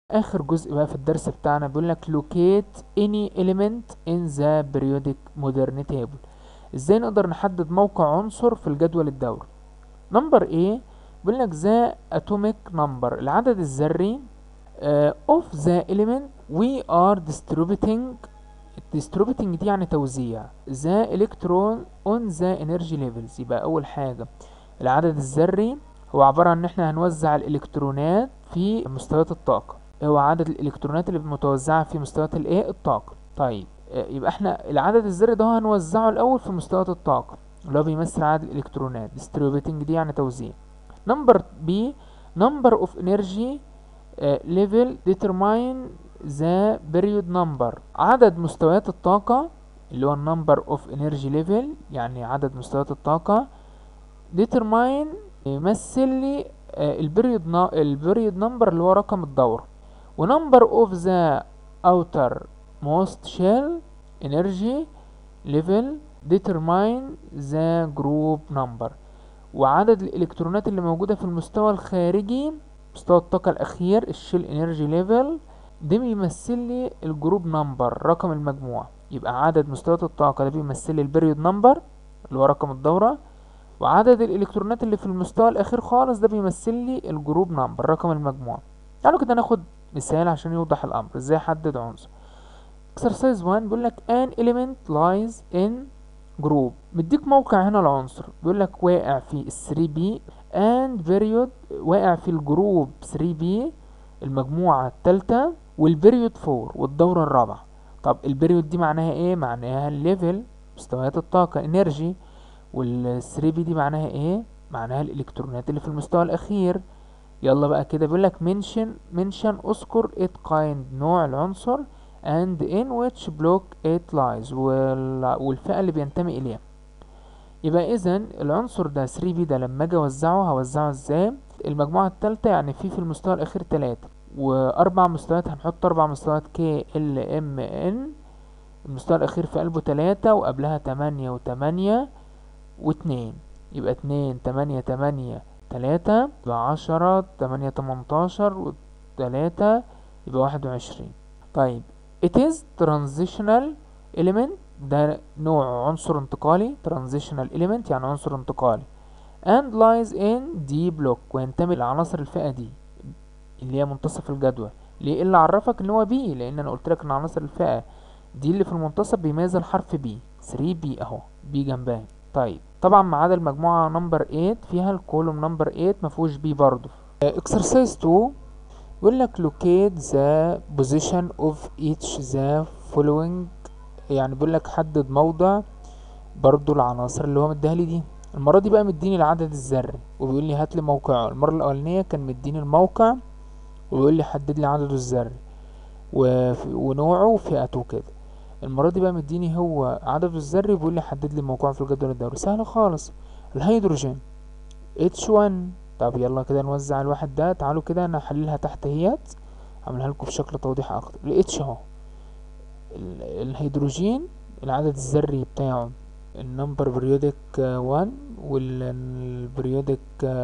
اخر جزء بقى في الدرس بتاعنا بيقول لك locate any element in the periodic modern table ازاي نقدر نحدد موقع عنصر في الجدول الدوري نمبر A بيقول لك the atomic number العدد الذري uh, of the element we are distributing distributing دي يعني توزيع the electron on the energy levels يبقى اول حاجة العدد الذري هو عبارة عن ان احنا هنوزع الالكترونات في مستويات الطاقة هو عدد الالكترونات اللي متوزعة في مستويات الايه الطاقة طيب آه، يبقى احنا العدد الذري ده هنوزعه الاول في مستويات الطاقة اللي هو بيمثل عدد الالكترونات distributing دي يعني توزيع نمبر بي number of energy آه، level determine the period number عدد مستويات الطاقة اللي هو النمبر of energy level يعني عدد مستويات الطاقة determine يمثل لي البريود البريود نمبر اللي هو رقم الدورة ونمبر اوف ذا outer most shell energy level determine the group number وعدد الالكترونات اللي موجودة في المستوى الخارجي مستوى الطاقة الأخير الشيل انرجي ليفل ده بيمثل لي الجروب نمبر رقم المجموعة يبقى عدد مستويات الطاقة ده بيمثل لي البريود نمبر اللي هو رقم الدورة وعدد الالكترونات اللي في المستوى الاخير خالص ده بيمثل لي الجروب نمبر رقم المجموعة تعالوا كده ناخد مثال عشان يوضح الامر ازاي احدد عنصر exercise 1 بيقول لك an element lies in group مديك موقع هنا العنصر بيقول لك واقع في ال 3B and period واقع في الجروب 3B المجموعة التالتة والبريود 4 والدورة الرابعة طب البريود دي معناها ايه معناها الليفل مستويات الطاقة انرجي وال 3 بي دي معناها ايه معناها الالكترونات اللي في المستوى الاخير يلا بقى كده بيقول لك mention mention اذكر it kind نوع العنصر and in which block it lies وال... والفئة اللي بينتمي اليها يبقى اذا العنصر ده 3 بي ده لما اجي اوزعه هوزعه ازاي المجموعة التالتة يعني في في المستوى الاخير تلاتة واربع مستويات هنحط اربع مستويات كي ال ام ان المستوى الاخير في قلبه تلاتة وقبلها تمانية وتمانية واتنين يبقى اتنين تمانية تمانية تلاتة يبقى عشرة تمانية تمنتاشر وتلاتة يبقى واحد وعشرين طيب it is transitional element ده نوع عنصر انتقالي transitional element يعني عنصر انتقالي and lies in D block وينتمي لعناصر الفئة دي اللي هي منتصف الجدول ليه إيه اللي عرفك ان هو بي لان انا قلت لك ان عناصر الفئة دي اللي في المنتصف بيميز الحرف بي 3 بي اهو بي جنبها طيب طبعا ما عدا المجموعة نمبر 8 فيها الكولوم نمبر 8 مفهوش بي برضو اكسرسايز 2 بيقول لك locate the position of each the following يعني بيقول لك حدد موضع برضو العناصر اللي هو مديها لي دي المرة دي بقى مديني العدد الذري وبيقول لي هات لي موقعه المرة الأولانية كان مديني الموقع وبيقول لي حدد لي عدده الذري وف- ونوعه وفئته كده المرة دي بقى مديني هو عدده الذري وبيقول لي حدد لي موقعه في الجدول الدوري سهل خالص الهيدروجين H1 طب يلا كده نوزع الواحد ده تعالوا كده انا هحللها تحت اهيت اعملها لكم بشكل توضيح اكتر ال H اهو ال- الهيدروجين العدد الذري بتاعه النمبر بريودك 1 والبريودك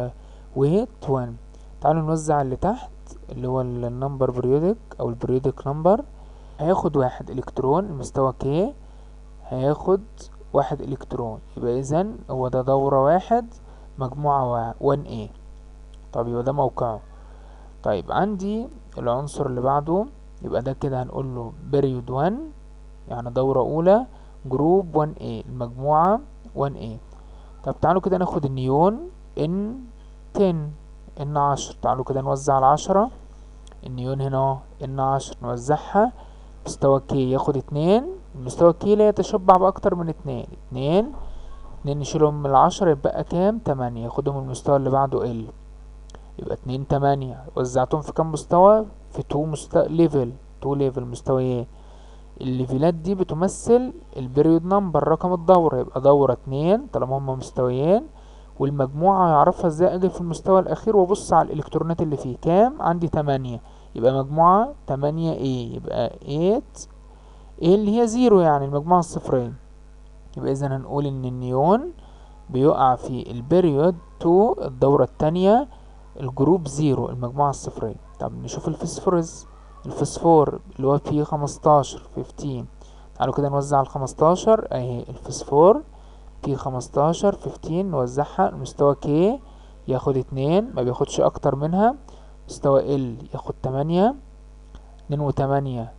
ويت 1 تعالوا نوزع اللي تحت اللي هو النمبر بريودك او البريودك نمبر هياخد واحد الكترون المستوى كي هياخد واحد الكترون يبقى اذا هو ده دورة واحد مجموعة 1 a طب يبقى ده موقعه طيب عندي العنصر اللي بعده يبقى ده كده هنقول له بيريود 1 يعني دورة أولى جروب 1 a المجموعة 1 a طب تعالوا كده ناخد النيون ان 10 ان 10 تعالوا كده نوزع العشرة النيون هنا اهو ان 10 نوزعها مستوى كي ياخد اتنين المستوى كي لا يتشبع بأكتر من اتنين اتنين اتنين نشيلهم من العشرة يبقى كام تمانية ياخدهم المستوى اللي بعده ال يبقى اتنين تمانية وزعتهم في كام مستوى في تو مستوى ليفل تو ليفل مستويين الليفلات دي بتمثل البريود نمبر رقم الدورة يبقى دورة اتنين طالما هما مستويين والمجموعة هيعرفها ازاي اجي في المستوى الاخير وابص على الالكترونات اللي فيه كام عندي تمانية يبقى مجموعة تمانية ايه يبقى ايت ايه اللي هي زيرو يعني المجموعة الصفرية يبقى اذا هنقول ان النيون بيقع في البريود 2 الدورة التانية الجروب زيرو المجموعة الصفرية طب نشوف الفسفورس الفسفور اللي هو بي خمستاشر فيفتين تعالوا كده نوزع الخمستاشر اهي الفسفور بي خمستاشر فيفتين نوزعها المستوى كي ياخد اتنين ما بياخدش اكتر منها مستوى ال ياخد تمانية اتنين وتمانية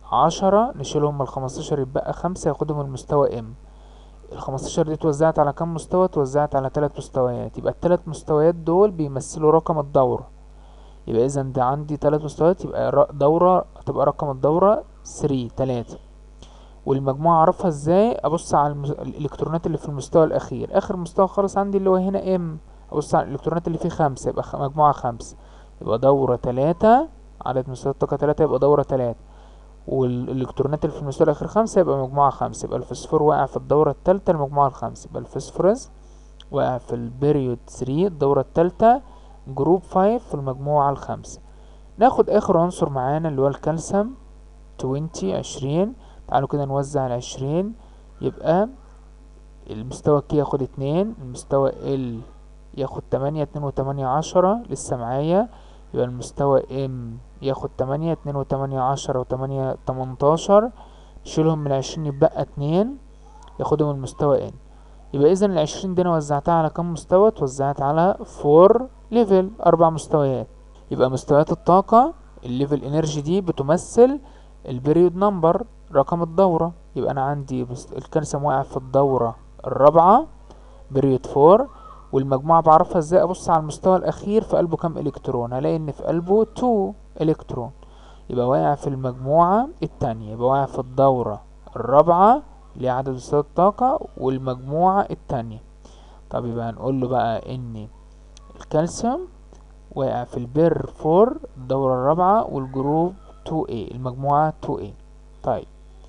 عشرة نشيلهم من الخمستاشر يتبقى خمسة ياخدهم المستوى ام الخمستاشر دي اتوزعت على كام مستوى اتوزعت على تلات مستويات يبقى التلات مستويات دول بيمثلوا رقم الدورة يبقى اذا ده عندي تلات مستويات يبقى ر- دورة هتبقى رقم الدورة ثري تلاتة والمجموعة اعرفها ازاي ابص على المس... الالكترونات اللي في المستوى الاخير اخر مستوى خالص عندي اللي هو هنا ام ابص على الالكترونات اللي فيه خمسة يبقى خ... مجموعة خمسة يبقى دورة تلاتة عدد مستويات الطاقة تلاتة يبقى دورة تلاتة والالكترونات اللي في المستوى الاخير خمسة يبقى مجموعة خمسة يبقى الفسفور واقع في الدورة التالتة المجموعة الخامسة يبقى الفسفورس واقع في البريود 3 الدورة التالتة جروب 5 في المجموعة الخامسة ناخد اخر عنصر معانا اللي هو الكالسيوم 20 عشرين تعالوا كده نوزع العشرين يبقى المستوى كي ياخد اتنين المستوى ال ياخد تمانية اتنين وتمانية عشرة لسه معايا يبقى المستوى ام ياخد تمانية اتنين وتمانية عشرة وتمانية تمنتاشر نشيلهم من العشرين يبقى اتنين ياخدهم المستوى ان يبقى اذا العشرين دي انا وزعتها على كم مستوى اتوزعت على فور ليفل اربع مستويات يبقى مستويات الطاقة الليفل انرجي دي بتمثل البريود نمبر رقم الدورة يبقى انا عندي مست- الكالسيوم واقع في الدورة الرابعة بريود فور والمجموعة بعرفها ازاي ابص على المستوى الاخير في قلبه كام الكترون هلاقي ان في قلبه 2 الكترون يبقى واقع في المجموعة التانية يبقى واقع في الدورة الرابعة اللي هي عدد مستويات الطاقة والمجموعة التانية طب يبقى هنقول له بقى ان الكالسيوم واقع في البير فور الدورة الرابعة والجروب 2A المجموعة 2A طيب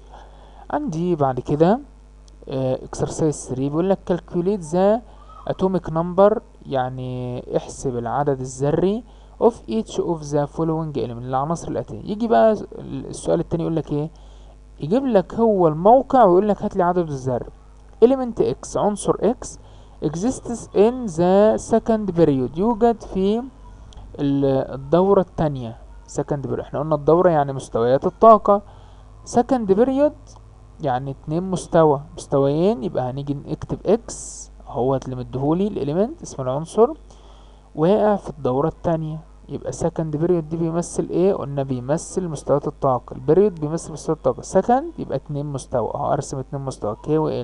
عندي بعد كده اكسرسايز 3 بيقول لك calculate the atomic number يعني احسب العدد الذري of each of the following element العناصر الآتية يجي بقى السؤال التاني يقول لك ايه يجيب لك هو الموقع ويقول لك هات لي عدد الذري element x عنصر x exists in the second period يوجد في ال- الدورة التانية second period احنا قلنا الدورة يعني مستويات الطاقة second period يعني اتنين مستوى مستويين يبقى هنيجي نكتب x هو اللي مديهولي الاليمنت اسم العنصر واقع في الدورة التانية يبقى second period دي بيمثل ايه قلنا بيمثل مستويات الطاقة البريود بيمثل مستويات الطاقة second يبقى اتنين مستوى اهو ارسم اتنين مستوى k و l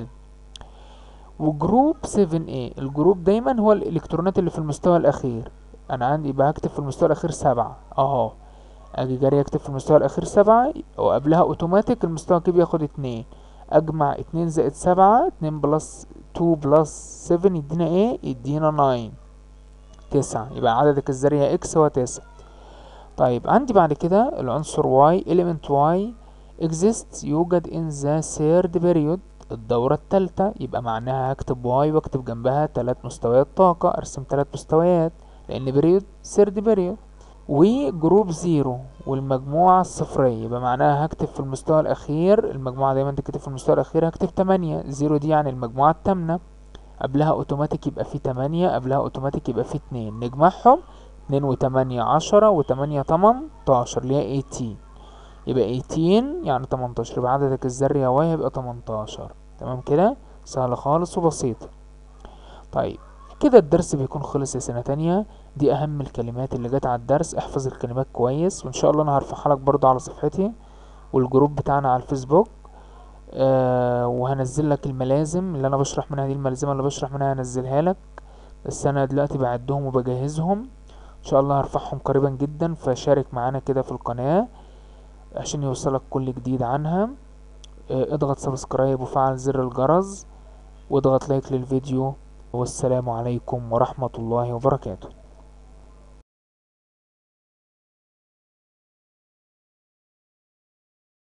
وجروب 7a الجروب دايما هو الالكترونات اللي في المستوى الاخير انا عندي يبقى هكتب في المستوى الاخير سبعة اهو اجي جاري اكتب في المستوى الاخير سبعة وقبلها اوتوماتيك المستوى كي بياخد اتنين اجمع اتنين زائد سبعة اتنين بلس تو بلس سفن يدينا ايه يدينا ناين تسعة يبقى عددك الذري يا اكس هو تسعة طيب عندي بعد كده العنصر y element y exists يوجد in the third period الدورة التالتة يبقى معناها هكتب y واكتب جنبها تلات مستويات طاقة ارسم تلات مستويات لان بريود third period وجروب زيرو والمجموعة الصفرية يبقى معناها هكتب في المستوى الأخير المجموعة دايما تكتب في المستوى الأخير هكتب تمانية زيرو دي يعني المجموعة التامنة قبلها اوتوماتيك يبقى في تمانية قبلها اوتوماتيك يبقى في اتنين نجمعهم اتنين وتمانية عشرة وتمانية تمنتاشر اللي هي ايتين يبقى ايتين يعني تمنتاشر يبقى عددك الذري يا واي هيبقى تمنتاشر تمام كده سهلة خالص وبسيطة طيب كده الدرس بيكون خلص يا سنة تانية دي أهم الكلمات اللي جت على الدرس احفظ الكلمات كويس وإن شاء الله أنا هرفعها لك برضو على صفحتي والجروب بتاعنا على الفيسبوك آه وهنزل لك الملازم اللي أنا بشرح منها دي الملزمة اللي بشرح منها هنزلها لك بس أنا دلوقتي بعدهم وبجهزهم إن شاء الله هرفعهم قريبا جدا فشارك معانا كده في القناة عشان يوصلك كل جديد عنها آه اضغط سبسكرايب وفعل زر الجرس واضغط لايك للفيديو والسلام عليكم ورحمة الله وبركاته